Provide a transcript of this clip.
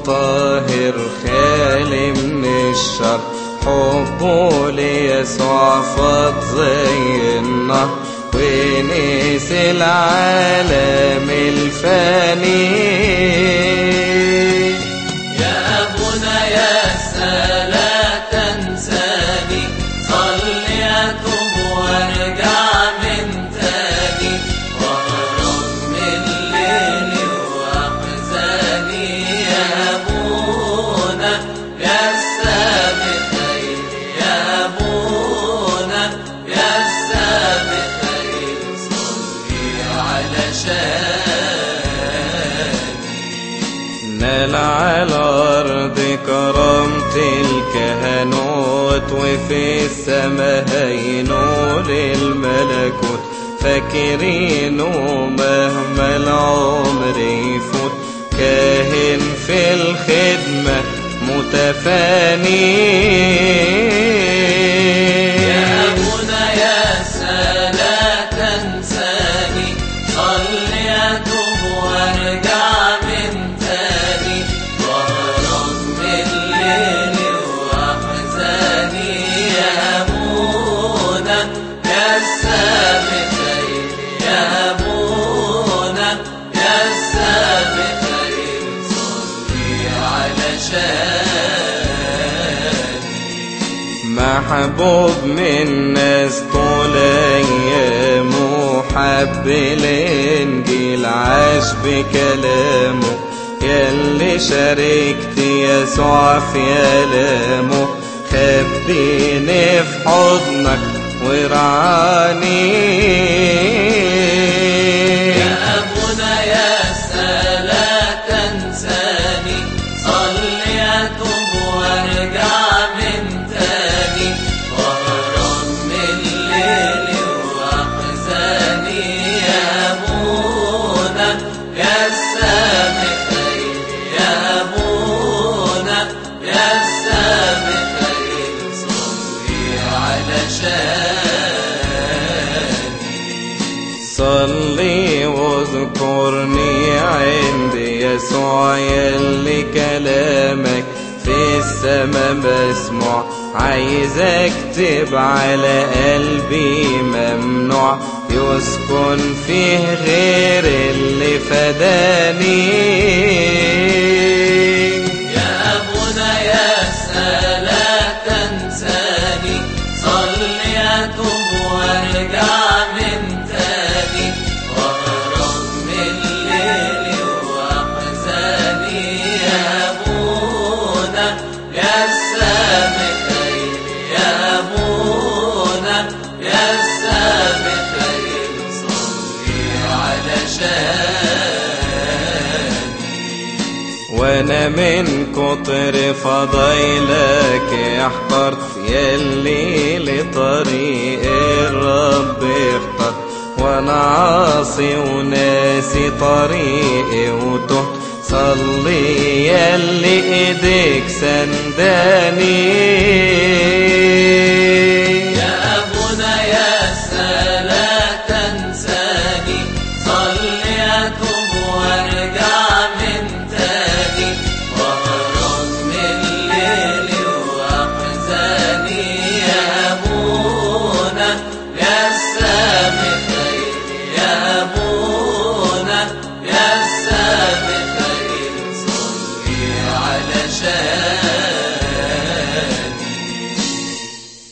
طاهر خالي من الشر حبه ليسوع فاض زي النهر ونس العالم الفاني يا أبونا يا لا تنساني صلي أتوب وارجع من تاني واهرب من ليلي وأحزاني يا أبونا يا السابق خير يا أبونا يا السابق خير صلي علشاني نال على الأرض كرامة الكهنوت وفي السماء هينول الملكوت فاكرينه مهما العمر يفوت كاهن في الخدمة متفاني يا أبونا يا لا تنساني صلي أتوب وارجع من تاني واهرب من ليلي وأحزاني يا أبونا يا السابق خير يا أبونا يا السابق خير صلي علشاني محبوب من ناس طول ايامه حب الانجيل عاش بكلامه ياللي شاركت يسوع في الامه خبيني في حضنك ورعاني يا أبونا يا لا تنساني صلي أتوب وارجع من تاني واهرب من ليلي وأحزاني يا أبونا يا السابق خير يا أبونا يا السابق خير صلي علشاني صلي واذكرني عند يسوع يلي كلامك في السما مسموع عايز اكتب على قلبي ممنوع يسكن فيه غير اللي فداني يا أبونا يا لا تنساني صلي أتوب وارجع من تاني واهرب من ليلي وأحزاني يا أبونا يا السابق خير يا أبونا يا السابق خير صلي علشاني وانا من كتر فضايلك احترت يلي لطريق الرب اخترت وانا عاصي وناسي طريقي وتهت صلي يلي ايديك سنداني يا أبونا يا لا تنساني صلي أتوب وارجع من تاني واهرب من ليلي وأحزاني يا أبونا يا السابق خير يا أبونا يا السابق خير صلي علشاني